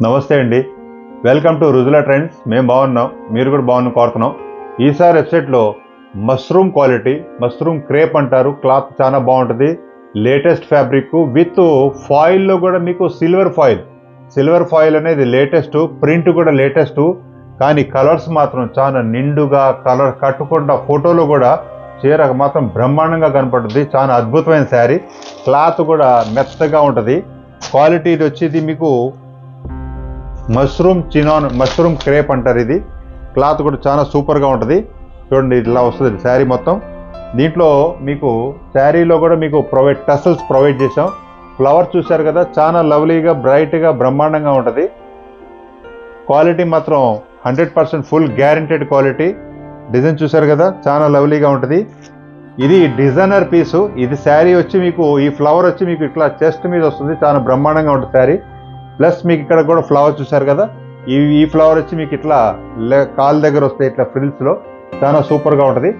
నమస్తే అండి welcome to Rujula trends మేము బాగున్నాం మీరు కూడా బాగున్నాం కోరుతున్నాం ఈసారి వెబ్సైట్లో మష్రూమ్ క్వాలిటీ మష్రూమ్ క్రేప్ అంటారు క్లాత్ చాలా బాగుంటుంది లేటెస్ట్ ఫ్యాబ్రిక్ విత్ ఫాయిల్లో కూడా మీకు సిల్వర్ ఫాయిల్ సిల్వర్ ఫాయిల్ అనేది లేటెస్ట్ ప్రింట్ కూడా లేటెస్ట్ కానీ కలర్స్ మాత్రం చాలా నిండుగా కలర్ కట్టకుండా ఫోటోలో కూడా చీర మాత్రం బ్రహ్మాండంగా కనపడుతుంది చాలా అద్భుతమైన శారీ క్లాత్ కూడా మెత్తగా ఉంటుంది క్వాలిటీ ఇది వచ్చేది మీకు మష్రూమ్ చినాన్ మష్రూమ్ క్రేప్ అంటారు ఇది క్లాత్ కూడా చాలా సూపర్గా ఉంటుంది చూడండి ఇట్లా వస్తుంది శారీ మొత్తం దీంట్లో మీకు శారీలో కూడా మీకు ప్రొవైడ్ టసల్స్ ప్రొవైడ్ చేసాం ఫ్లవర్ చూశారు కదా చాలా లవ్లీగా బ్రైట్గా బ్రహ్మాండంగా ఉంటుంది క్వాలిటీ మాత్రం hundred percent full guaranteed quality design చూశారు కదా చాలా లవ్లీగా ఉంటుంది ఇది డిజైనర్ పీసు ఇది శారీ వచ్చి మీకు ఈ ఫ్లవర్ వచ్చి మీకు ఇట్లా చెస్ట్ మీద వస్తుంది చాలా బ్రహ్మాండంగా ఉంటుంది శారీ ప్లస్ మీకు ఇక్కడ కూడా ఫ్లవర్ చూశారు కదా ఈ ఈ ఫ్లవర్ వచ్చి మీకు ఇట్లా లే- కాల్ దగ్గర వస్తాయి ఇట్లా ఫ్రిల్స్లో చాలా సూపర్గా ఉంటుంది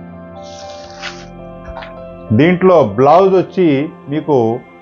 దీంట్లో బ్లౌజ్ వచ్చి మీకు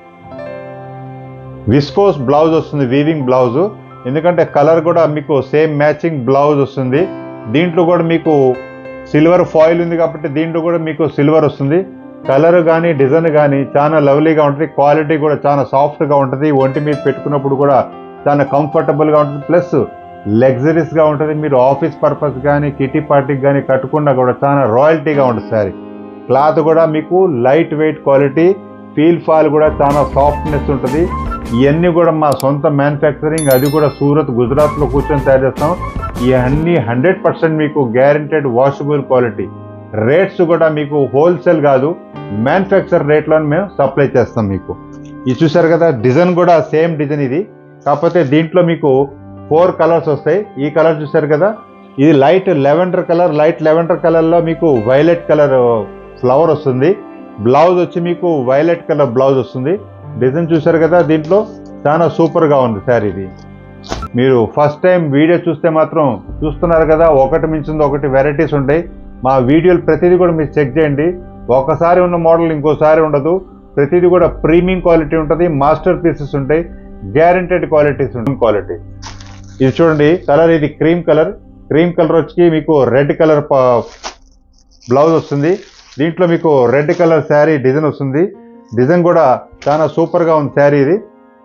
విస్కోస్ బ్లౌజ్ వస్తుంది వీవింగ్ బ్లౌజ్ ఎందుకంటే కలర్ కూడా మీకు సేమ్ మ్యాచింగ్ బ్లౌజ్ వస్తుంది దీంట్లో కూడా మీకు సిల్వర్ ఫాయిల్ ఉంది కాబట్టి దీంట్లో కూడా మీకు సిల్వర్ వస్తుంది కలర్ కానీ డిజైన్ కానీ చాలా లవ్లీగా ఉంటుంది క్వాలిటీ కూడా చాలా సాఫ్ట్గా ఉంటుంది ఒంటి మీద పెట్టుకున్నప్పుడు కూడా చాలా కంఫర్టబుల్గా ఉంటుంది ప్లస్ లగ్జరీస్గా ఉంటుంది మీరు ఆఫీస్ పర్పస్ కానీ కిటీ పార్టీకి కానీ కట్టుకున్నా కూడా చాలా రాయల్టీగా ఉంటుంది సారీ క్లాత్ కూడా మీకు light weight quality feel fall కూడా చాలా సాఫ్ట్నెస్ ఉంటుంది ఇవన్నీ కూడా మా సొంత మ్యానుఫ్యాక్చరింగ్ అది కూడా సూరత్ గుజరాత్లో కూర్చొని తయారు చేస్తాం ఇవన్నీ హండ్రెడ్ పర్సెంట్ మీకు గ్యారంటెడ్ వాషబుల్ క్వాలిటీ రేట్స్ కూడా మీకు హోల్సేల్ కాదు మ్యానుఫ్యాక్చర్ రేట్లో మేము సప్లై చేస్తాం మీకు ఇది చూసారు కదా డిజైన్ కూడా సేమ్ డిజైన్ ఇది కాకపోతే దీంట్లో మీకు ఫోర్ కలర్స్ వస్తాయి ఈ కలర్ చూసారు కదా ఇది light lavender colour light lavender కలర్లో మీకు వైలెట్ కలర్ ఫ్లవర్ వస్తుంది బ్లౌజ్ వచ్చి మీకు వైలెట్ కలర్ బ్లౌజ్ వస్తుంది డిజైన్ చూసారు కదా దీంట్లో చాలా సూపర్గా ఉంది సార్ ఇది మీరు ఫస్ట్ టైం వీడియో చూస్తే మాత్రం చూస్తున్నారు కదా ఒకటి మించింది ఒకటి వెరైటీస్ ఉంటాయి మా వీడియోలు ప్రతిదీ కూడా మీరు చెక్ చేయండి ఒకసారి ఉన్న మోడల్ ఇంకోసారి ఉండదు ప్రతిదీ కూడా ప్రీమియం క్వాలిటీ ఉంటుంది మాస్టర్ పీసెస్ ఉంటాయి గ్యారంటెడ్ క్వాలిటీస్ ఉంటుంది క్వాలిటీ ఇది చూడండి కలర్ ఇది క్రీమ్ కలర్ క్రీమ్ కలర్ వచ్చి మీకు రెడ్ కలర్ బ్లౌజ్ వస్తుంది దీంట్లో మీకు రెడ్ కలర్ శారీ డిజైన్ వస్తుంది డిజైన్ కూడా చాలా సూపర్గా ఉంది శారీ ఇది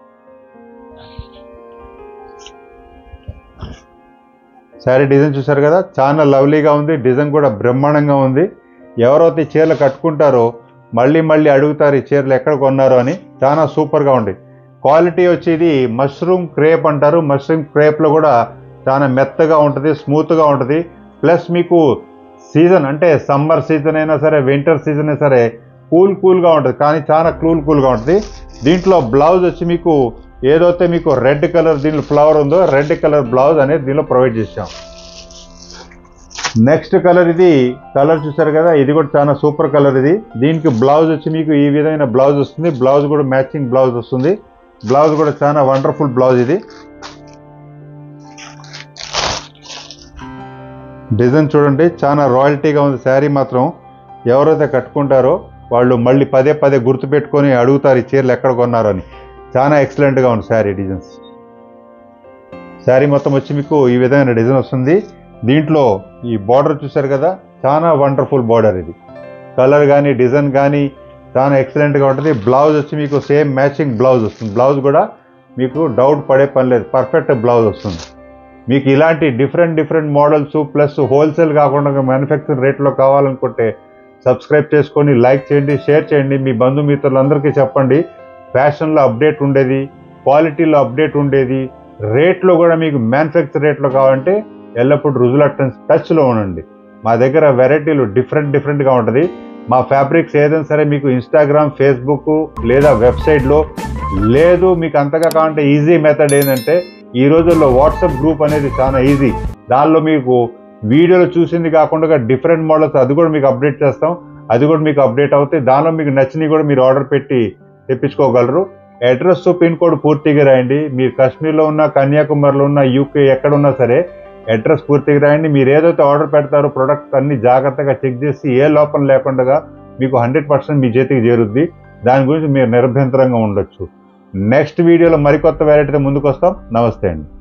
శారీ డిజైన్ చూసారు కదా చాలా లవ్లీగా ఉంది డిజైన్ కూడా బ్రహ్మాండంగా ఉంది ఎవరైతే ఈ చీరలు కట్టుకుంటారో మళ్ళీ మళ్ళీ అడుగుతారు ఈ చీరలు ఎక్కడ కొన్నారు అని చాలా సూపర్గా ఉంది క్వాలిటీ వచ్చేది మష్రూమ్ క్రేప్ అంటారు మష్రూమ్ క్రేప్లో కూడా చాలా మెత్తగా ఉంటుంది స్మూత్గా ఉంటుంది ప్లస్ మీకు సీజన్ అంటే సమ్మర్ సీజన్ అయినా సరే వింటర్ సీజన్ అయినా సరే కూల్ కూల్గా ఉంటుంది కానీ చాలా కూల్ కూల్గా ఉంటుంది దీంట్లో బ్లౌజ్ వచ్చి మీకు ఏదైతే మీకు రెడ్ కలర్ దీంట్లో ఫ్లవర్ ఉందో రెడ్ కలర్ బ్లౌజ్ అనేది దీనిలో ప్రొవైడ్ చేసాం నెక్స్ట్ కలర్ ఇది కలర్ చూసారు కదా ఇది కూడా చాలా సూపర్ కలర్ ఇది దీనికి బ్లౌజ్ వచ్చి మీకు ఈ విధమైన బ్లౌజ్ వస్తుంది బ్లౌజ్ కూడా మ్యాచింగ్ బ్లౌజ్ వస్తుంది బ్లౌజ్ కూడా చాలా వండర్ఫుల్ బ్లౌజ్ ఇది డిజైన్ చూడండి చాలా రాయల్టీగా ఉంది శారీ మాత్రం ఎవరైతే కట్టుకుంటారో వాళ్ళు మళ్ళీ పదే పదే గుర్తుపెట్టుకొని అడుగుతారు ఈ చీరలు ఎక్కడ కొన్నారో అని చాలా ఎక్సలెంట్గా ఉంది శారీ డిజైన్స్ శారీ మొత్తం వచ్చి మీకు ఈ విధమైన డిజైన్ వస్తుంది దీంట్లో ఈ బార్డర్ చూశారు కదా చాలా వండర్ఫుల్ బార్డర్ ఇది కలర్ కానీ డిజైన్ కానీ చాలా ఎక్సలెంట్గా ఉంటుంది బ్లౌజ్ వచ్చి మీకు సేమ్ మ్యాచింగ్ బ్లౌజ్ వస్తుంది బ్లౌజ్ కూడా మీకు డౌట్ పడే పని లేదు పర్ఫెక్ట్ బ్లౌజ్ వస్తుంది మీకు ఇలాంటి different different models plus wholesale కాకుండా మ్యానుఫ్యాక్చర్ రేట్లో కావాలనుకుంటే సబ్స్క్రైబ్ చేసుకొని లైక్ చేయండి షేర్ చేయండి మీ బంధుమిత్రులందరికీ చెప్పండి ఫ్యాషన్లో అప్డేట్ ఉండేది క్వాలిటీలో అప్డేట్ ఉండేది రేట్లో కూడా మీకు మ్యానుఫ్యాక్చర్ రేట్లో కావాలంటే ఎల్లప్పుడూ రుజుల టచ్లో ఉండండి మా దగ్గర వెరైటీలు డిఫరెంట్ డిఫరెంట్గా ఉంటుంది మా ఫ్యాబ్రిక్స్ ఏదైనా సరే మీకు ఇన్స్టాగ్రామ్ ఫేస్బుక్ లేదా వెబ్సైట్లో లేదు మీకు అంతగా కావాలంటే ఈజీ మెథడ్ ఏంటంటే ఈ రోజుల్లో వాట్సాప్ గ్రూప్ అనేది చాలా ఈజీ దానిలో మీకు వీడియోలో చూసింది కాకుండా డిఫరెంట్ మోడల్స్ అది కూడా మీకు అప్డేట్ చేస్తాం అది కూడా మీకు అప్డేట్ అవుతాయి దానిలో మీకు నచ్చినవి కూడా మీరు ఆర్డర్ పెట్టి తెప్పించుకోగలరు అడ్రస్ పిన్ కోడ్ పూర్తిగా రాయండి మీరు కాశ్మీర్లో ఉన్న కన్యాకుమారిలో ఉన్న యూకే ఎక్కడున్నా సరే అడ్రస్ పూర్తిగా రాయండి మీరు ఏదైతే ఆర్డర్ పెడతారో ప్రొడక్ట్ అన్ని జాగ్రత్తగా చెక్ చేసి ఏ లోపం లేకుండా మీకు హండ్రెడ్ పర్సెంట్ మీ చేతికి చేరుద్ది దాని గురించి మీరు నిరభ్యంతరంగా ఉండొచ్చు నెక్స్ట్ వీడియోలో మరికొత్త వెరైటీతో ముందుకు వస్తాం నమస్తే అండి